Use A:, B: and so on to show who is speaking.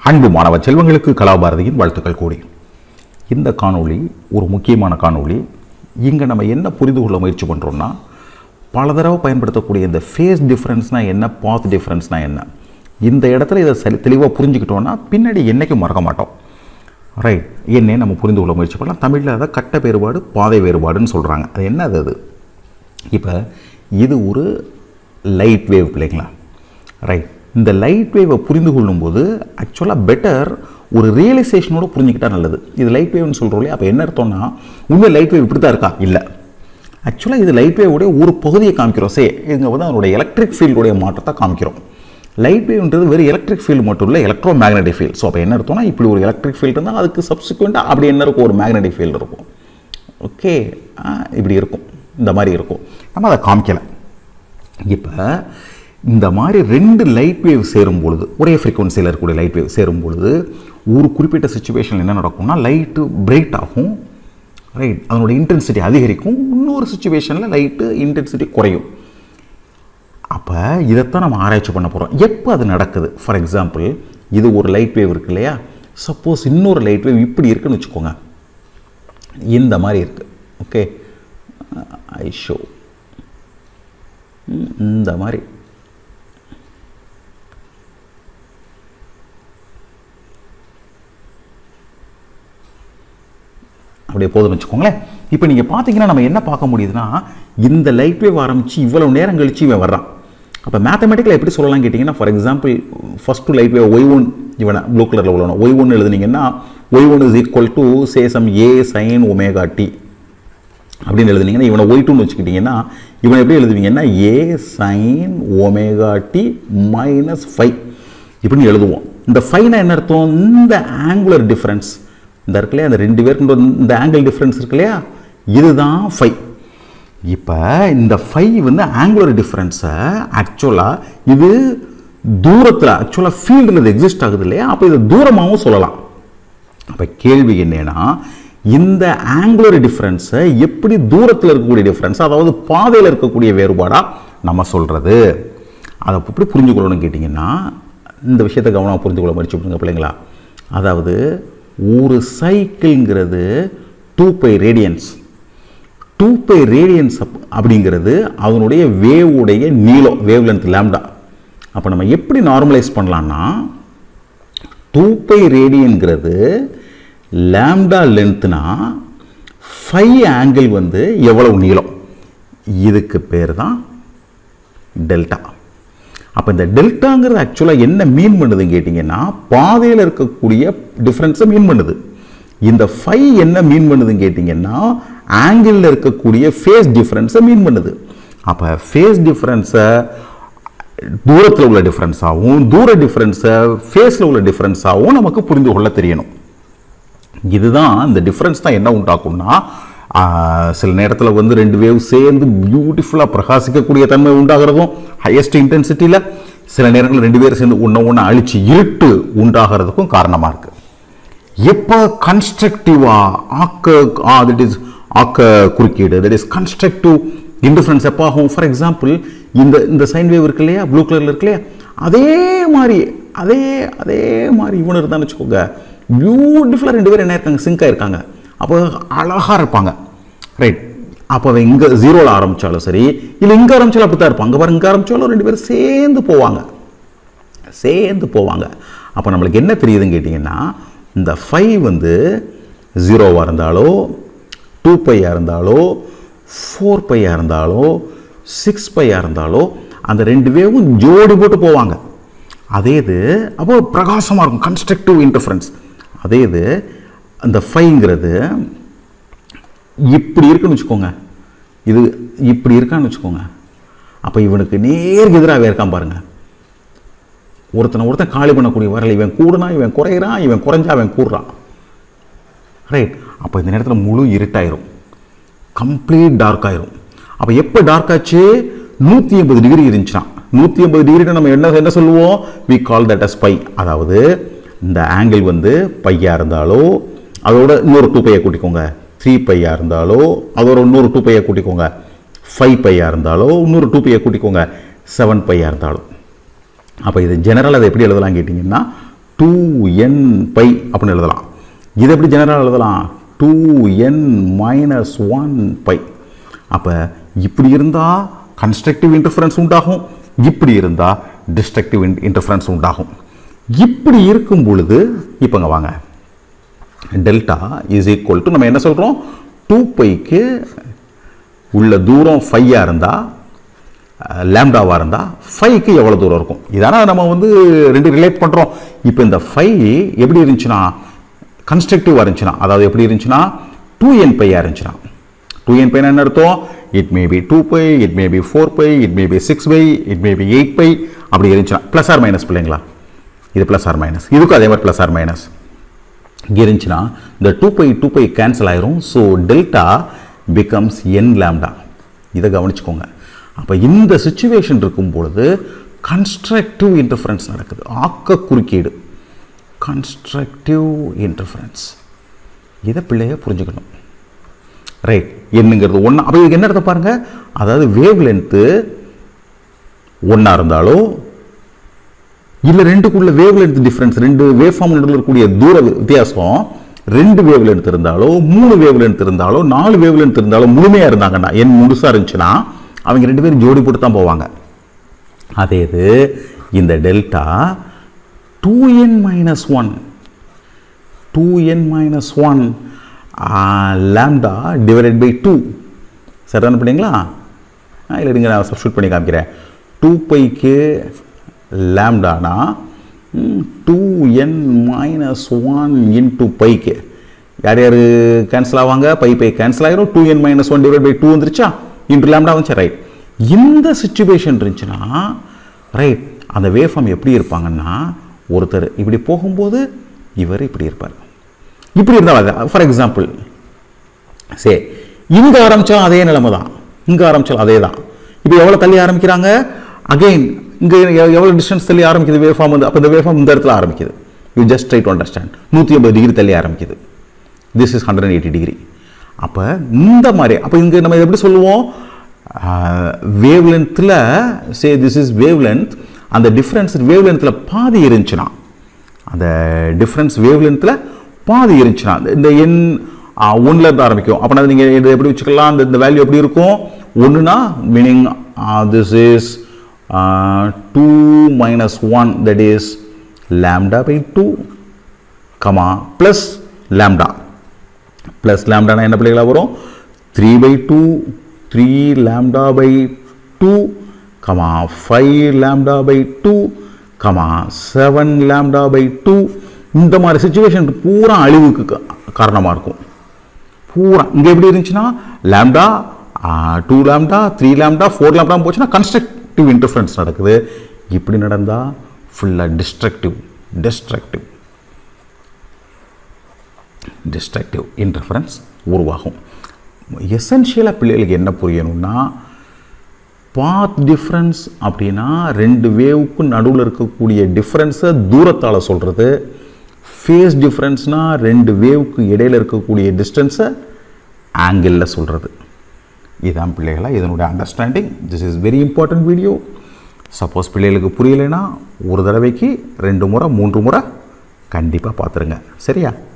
A: அன்பு மாணவ செல்வங்களுக்கு கலாபாரதியின் வாழ்த்துக்கள் கூடி இந்த காணொளி ஒரு முக்கியமான காணொளி இங்கே நம்ம என்ன புரிந்து கொள்ள முயற்சி பண்ணுறோம்னா பல தடவை பயன்படுத்தக்கூடிய இந்த ஃபேஸ் டிஃப்ரென்ஸ்னால் என்ன பாத் டிஃப்ரென்ஸ்னால் என்ன இந்த இடத்துல இதை சரி தெளிவாக புரிஞ்சுக்கிட்டோன்னா பின்னாடி என்றைக்கும் மறக்க மாட்டோம் ரைட் என்னே நம்ம புரிந்து கொள்ள முயற்சி பண்ணலாம் தமிழில் அதை கட்ட வேறுபாடு பாதை வேறுபாடுன்னு சொல்கிறாங்க அது என்ன அது அது இப்போ இது ஒரு லைட் வேவ் பிள்ளைங்களா ரைட் இந்த லைட் வேவை புரிந்து கொள்ளும்போது ஆக்சுவலாக பெட்டர் ஒரு ரியலைசேஷனோட புரிஞ்சுக்கிட்டா நல்லது இது லைட் வேவ்னு சொல்கிறோம் இல்லையா அப்போ என்ன அர்த்தம்னா உண்மை லைட் வேவ் இப்படி தான் இருக்கா இல்லை ஆக்சுவலாக இது லைட் வேவுடைய ஒரு பகுதியை காமிக்கிறோம் சே இங்கே வந்து அதனுடைய எலக்ட்ரிக் ஃபீல்டுடைய மாற்றத்தை காமிக்கிறோம் லைட் வேவ்ன்றது வெறும் எலக்ட்ரிக் ஃபீல்டு மட்டும் இல்லை எலக்ட்ரோ மேக்னெட்டிக் ஃபீல்ட் ஸோ அப்போ என்ன அர்த்தம்னா இப்படி ஒரு எலக்ட்ரிக் ஃபீல்டு இருந்தால் அதுக்கு சப்சிக்வெண்ட்டாக அப்படி என்ன இருக்கும் ஒரு மேக்னெட்டிக் ஃபீல்டு இருக்கும் ஓகே இப்படி இருக்கும் இந்த மாதிரி இருக்கும் நம்ம அதை காமிக்கலை இப்போ இந்த மாதிரி ரெண்டு லைட் வேவ் சேரும் பொழுது ஒரே ஃப்ரீக்வன்சியில் இருக்கக்கூடிய லைட் வேவ் சேரும் பொழுது ஒரு குறிப்பிட்ட சுச்சுவேஷன் என்ன நடக்கும்னா லைட்டு பிரைட் ஆகும் ரைட் அதனோட இன்டென்சிட்டி அதிகரிக்கும் இன்னொரு சுச்சுவேஷனில் லைட்டு இன்டென்சிட்டி குறையும் அப்போ இதைத்தான் நம்ம ஆராய்ச்சி பண்ண போகிறோம் எப்போ அது நடக்குது ஃபார் எக்ஸாம்பிள் இது ஒரு லைட் வேவ் இருக்கு இல்லையா சப்போஸ் இன்னொரு லைட் வேவ் இப்படி இருக்குன்னு வச்சுக்கோங்க இந்த மாதிரி இருக்குது ஓகே ஐ ஷோ இந்த மாதிரி அப்படியே போதும்னு வச்சுக்கோங்களேன் இப்போ நீங்கள் பார்த்தீங்கன்னா நம்ம என்ன பார்க்க முடியுதுன்னா இந்த லைட் வேவ் ஆரம்பித்து இவ்வளவு நேரம் கழிச்சு இவன் வர்றான் அப்போ மேத்தமெட்டிக்கில் எப்படி சொல்லலாம் கேட்டிங்கன்னா for example first light wave Y one இவனை ப்ளூ கலரில் உள்ளவன ஒய் ஒன் எழுதுனீங்கன்னா Y one is equal to சேசம் ஏ சைன் ஒமேகா டி அப்படின்னு எழுதுனீங்கன்னா இவனை ஒய் டூன்னு வச்சுக்கிட்டிங்கன்னா இவனை எப்படி எழுதுவீங்கன்னா A sine omega T minus phi இப்படின்னு எழுதுவோம் இந்த ஃபைனா என்ன அர்த்தம் இந்த ஆங்குலர் டிஃப்ரென்ஸ் இந்த இருக்கு இல்லையா அந்த ரெண்டு பேருக்கு இந்த ஆங்கிள் டிஃப்ரென்ஸ் இருக்கு இல்லையா இதுதான் ஃபைவ் இப்போ இந்த ஃபைவ் வந்து ஆங்குலர் டிஃப்ரென்ஸை ஆக்சுவலாக இது தூரத்தில் ஆக்சுவலாக ஃபீல்டில் இது எக்ஸிஸ்ட் ஆகுது இல்லையா அப்போ இது தூரமாகவும் சொல்லலாம் அப்போ கேள்வி என்னன்னா இந்த ஆங்குலர் டிஃப்ரென்ஸை எப்படி தூரத்தில் இருக்கக்கூடிய டிஃப்ரென்ஸ் அதாவது பாதையில் இருக்கக்கூடிய வேறுபாடாக நம்ம சொல்கிறது அதை எப்படி புரிஞ்சுக்கொள்ளணும்னு கேட்டிங்கன்னா இந்த விஷயத்தை கவனமாக புரிஞ்சுக்கொள்ள முயற்சி பண்ணுங்க பிள்ளைங்களா அதாவது ஒரு சைக்கிள்ங்கிறது two pi radians two pi radians அப்படிங்கிறது அதனுடைய வேவுடைய நீளம் வேவ் லென்த் லேம்டா அப்போ நம்ம எப்படி நார்மலைஸ் பண்ணலான்னா டூ பை ரேடியன்கிறது லேம்டா லென்த்னா ஃபைவ் ஆங்கிள் வந்து எவ்வளவு நீளம் இதுக்கு பேர் தான் டெல்டா அப்போ இந்த டெல்டாங்கிறது ஆக்சுவலாக என்ன மீன் பண்ணுதுன்னு கேட்டிங்கன்னா பாதையில் இருக்கக்கூடிய டிஃப்ரென்ஸை மீன் பண்ணுது இந்த ஃபைவ் என்ன மீன் பண்ணுதுன்னு கேட்டிங்கன்னா ஆங்கிளில் இருக்கக்கூடிய ஃபேஸ் டிஃப்ரென்ஸை மீன் பண்ணுது அப்போ ஃபேஸ் டிஃப்ரென்ஸை தூரத்தில் உள்ள டிஃப்ரென்ஸாகவும் தூர டிஃப்ரென்ஸை ஃபேஸில் உள்ள டிஃப்ரென்ஸாகவும் நமக்கு புரிந்து கொள்ள தெரியணும் இதுதான் இந்த டிஃப்ரென்ஸ் தான் என்ன உண்டாக்கும்னா சில நேரத்தில் வந்து ரெண்டு வேவ் சேர்ந்து பியூட்டிஃபுல்லாக பிரகாசிக்கக்கூடிய தன்மை உண்டாகிறதும் ஹையஸ்ட் இன்டென்சிட்டியில் சில நேரங்களில் ரெண்டு பேரும் சேர்ந்து ஒன்று ஒன்று அழிச்சு இருட்டு உண்டாகிறதுக்கும் காரணமாக இருக்குது எப்போ கன்ஸ்ட்ரக்டிவாக ஆக்க தட் இஸ் ஆக்க குறுக்கீடு தட் இஸ் கன்ஸ்ட்ரக்டிவ் இன்டிஃபரன்ஸ் எப்போ ஆகும் ஃபார் எக்ஸாம்பிள் இந்த இந்த சைன் வேவ் இருக்கு இல்லையா ப்ளூ கலரில் இருக்கு இல்லையா அதே மாதிரி அதே அதே மாதிரி இவனு இருந்தான்னு வச்சுக்கோங்க பியூட்டிஃபுல்லாக ரெண்டு பேரும் என்ன இருக்காங்க சிங்காக இருக்காங்க அப்போ அழகாக இருப்பாங்க ரைட் அப்போ அவன் இங்கே ஜீரோவில் ஆரம்பித்தாலும் சரி இல்லை இங்கே ஆரம்பித்தாலும் அப்படி தான் இருப்பாங்க அங்கே பாருங்க இங்கே ஆரம்பித்தாலும் ரெண்டு பேரும் சேர்ந்து போவாங்க சேர்ந்து போவாங்க அப்போ நம்மளுக்கு என்ன தெரியுதுன்னு கேட்டிங்கன்னா இந்த ஃபைவ் வந்து ஜீரோவாக இருந்தாலோ டூ பையாக இருந்தாலோ ஃபோர் பையாக இருந்தாலோ சிக்ஸ் பையாக இருந்தாலோ அந்த ரெண்டு வேவும் ஜோடி போட்டு போவாங்க அதே இது அப்போ பிரகாசமாக இருக்கும் கன்ஸ்ட்ரக்டிவ் இன்டர்ஃபரன்ஸ் அதே இது அந்த ஃபைங்கிறது இப்படி இருக்குன்னு வச்சுக்கோங்க இது இப்படி இருக்கான்னு வச்சுக்கோங்க அப்போ இவனுக்கு நேருக்கு எதிராகவே இருக்கான் பாருங்கள் ஒருத்தனை ஒருத்தன் காலி பண்ணக்கூடிய வரல இவன் கூடுனா இவன் குறையிறான் இவன் குறைஞ்சா அவன் கூடுறான் ரைட் அப்போ இந்த நேரத்தில் முழு இருட்டாயிரும் கம்ப்ளீட் டார்க் ஆயிரும் அப்போ எப்போ டார்க் ஆச்சு நூற்றி எண்பது டிகிரி இருந்துச்சுன்னா நூற்றி எண்பது டிகிரி நம்ம என்ன என்ன சொல்லுவோம் we call that as pi அதாவது இந்த ஆங்கிள் வந்து பையாக இருந்தாலோ அதோட இன்னொரு டூ பையை கூட்டிக்கோங்க த்ரீ பையாக இருந்தாலோ அதோட இன்னொரு டூ பையை கூட்டிக்கோங்க ஃபைவ் பையாக இருந்தாலோ இன்னொரு டூ பையை கூட்டிக்கோங்க செவன் பையாக இருந்தாலும் அப்போ இது ஜெனரல் அதை எப்படி எழுதலாம் கேட்டிங்கன்னா டூ என் பை அப்படின்னு எழுதலாம் இது எப்படி ஜெனரல் எழுதலாம் two N minus one pi அப்போ இப்படி இருந்தால் கன்ஸ்ட்ரக்டிவ் இன்டர்ஃபரன்ஸ் உண்டாகும் இப்படி இருந்தால் டிஸ்ட்ரக்டிவ் இன்டர்ஃபரன்ஸ் உண்டாகும் இப்படி இருக்கும் பொழுது இப்போங்க வாங்க டெல்டா இஸ் ஈக்குவல் டு நம்ம என்ன சொல்கிறோம் டூ பைக்கு உள்ள தூரம் ஃபையாக இருந்தால் லேம்டாவாக இருந்தால் ஃபைவ்க்கு எவ்வளோ தூரம் இருக்கும் இதான நம்ம வந்து ரெண்டு ரிலேட் பண்ணுறோம் இப்போ இந்த ஃபைவ் எப்படி இருந்துச்சுன்னா கன்ஸ்ட்ரக்டிவாக இருந்துச்சுன்னா அதாவது எப்படி இருந்துச்சுன்னா டூ என் பையாக இருந்துச்சுன்னா டூ என் பைனா என்ன அர்த்தம் it may be two pi it may be four pi it may be six pi it may be eight pi அப்படி இருந்துச்சுன்னா ப்ளஸ் ஆர் மைனஸ் பிள்ளைங்களா இது ப்ளஸ் ஆர் மைனஸ் இதுக்கும் அதே மாதிரி ப்ளஸ் ஆர் மைனஸ் இங்கே இருந்துச்சுன்னா இந்த two pi two pi cancel ஆயிரும் so delta becomes N lambda இதை கவனிச்சுக்கோங்க அப்போ இந்த சுச்சுவேஷன் இருக்கும் பொழுது கன்ஸ்ட்ரக்டிவ் இன்டர்ஃபரன்ஸ் நடக்குது ஆக்க குறுக்கீடு கன்ஸ்ட்ரக்டிவ் இன்டர்ஃபரன்ஸ் இதை பிள்ளைய புரிஞ்சுக்கணும் ரைட் என்னங்கிறது ஒன்றா அப்போ இதுக்கு என்ன அர்த்தம் பாருங்க அதாவது வேவ் லென்த்து ஒன்றா இருந்தாலோ இல்லை ரெண்டுக்குள்ள வேவ் லென்த் டிஃப்ரென்ஸ் ரெண்டு வேவ் ஃபார்ம் நடுவில் இருக்கக்கூடிய தூர வித்தியாசம் ரெண்டு வேவ் லென்த் இருந்தாலோ மூணு வேவ் லென்த் இருந்தாலோ நாலு வேவ் லென்த் இருந்தாலோ முழுமையாக இருந்தாங்கன்னா என் முழுசாக இருந்துச்சுன்னா அவங்க ரெண்டு பேரும் ஜோடி போட்டு தான் போவாங்க அதே இது இந்த delta two N minus one two N minus one lambda divided by two சரிதான பண்ணிங்களா இல்லை இருங்க நான் சப்ஸ்டியூட் பண்ணி காமிக்கிறேன் டூ பைக்கு லேம்டானா two N minus one into பைக்கு யார் யார் கேன்சல் ஆவாங்க பை பை கேன்சல் ஆகிரும் two N minus one divide by two வந்துருச்சா இன்டூ லேம்டா வந்துச்சா ரைட் இந்த சுச்சுவேஷன் இருந்துச்சுன்னா ரைட் அந்த வேஃபார்ம் எப்படி இருப்பாங்கன்னா ஒருத்தர் இப்படி போகும்போது இவர் இப்படி இருப்பார் இப்படி இருந்தால் ஃபார் எக்ஸாம்பிள் சரி இங்கே ஆரம்பித்தாலும் அதே நிலைமை தான் இங்கே ஆரம்பித்தாலும் அதே தான் இப்போ எவ்வளோ தள்ளி ஆரம்பிக்கிறாங்க அகெயின் இங்கே எவ்வளோ டிஸ்டன்ஸ் தள்ளி ஆரம்பிக்குது வேவ் ஃபார்ம் வந்து அப்போ இந்த வேவ் ஃபார்ம் இந்த இடத்துல ஆரம்பிக்குது you just try to understand நூற்றி ஐம்பது டிகிரி தள்ளி ஆரம்பிக்குது this is hundred eighty degree அப்போ இந்த மாதிரி அப்போ இங்கே நம்ம எப்படி சொல்லுவோம் வேவ் லென்த்தில் say this is wavelength அந்த டிஃப்ரென்ஸ் வேவ் லென்த்தில் பாதி இருந்துச்சுன்னா அந்த டிஃப்ரென்ஸ் வேவ் லென்த்தில் பாதி இருந்துச்சுன்னா இந்த எண் ஒன்றில் இருந்து ஆரம்பிக்கும் அப்படின்னா நீங்கள் இது எப்படி வச்சுக்கலாம் அந்த இந்த வேல்யூ எப்படி இருக்கும் ஒன்றுனா meaning this is two minus one that is lambda by two comma plus lambda plus லேம்டானா என்ன பிள்ளைகளாக வரும் three by two three lambda by two comma five lambda by two comma seven lambda by two இந்த மாதிரி situation பூரா அழிவுக்கு காரணமாக இருக்கும் பூரா இங்கே எப்படி இருந்துச்சுன்னா lambda two lambda three lambda four lambda போச்சுன்னா கன்ஸ்ட்ரக்டிவ் இன்டர்ஃபரன்ஸ் நடக்குது இப்படி நடந்தால் ஃபுல்லாக டிஸ்ட்ரக்டிவ் டிஸ்ட்ரக்டிவ் டிஸ்ட்ரக்டிவ் இன்டர்ஃபரன்ஸ் உருவாகும் எசென்ஷியலாக பிள்ளைகளுக்கு என்ன புரியணும்னா பாத் டிஃப்ரென்ஸ் அப்படின்னா ரெண்டு வேவுக்கு நடுவில் இருக்கக்கூடிய டிஃப்ரென்ஸை தூரத்தால் சொல்கிறது ஃபேஸ் டிஃப்ரென்ஸ்னால் ரெண்டு வேவுக்கு இடையில் இருக்கக்கூடிய டிஸ்டன்ஸை ஆங்கிளில் சொல்கிறது இதுதான் பிள்ளைகளா இதனுடைய understanding this is very important video suppose பிள்ளைகளுக்கு புரியலைன்னா ஒரு தடவைக்கு ரெண்டு முறை மூன்று முறை கண்டிப்பாக பார்த்துருங்க சரியா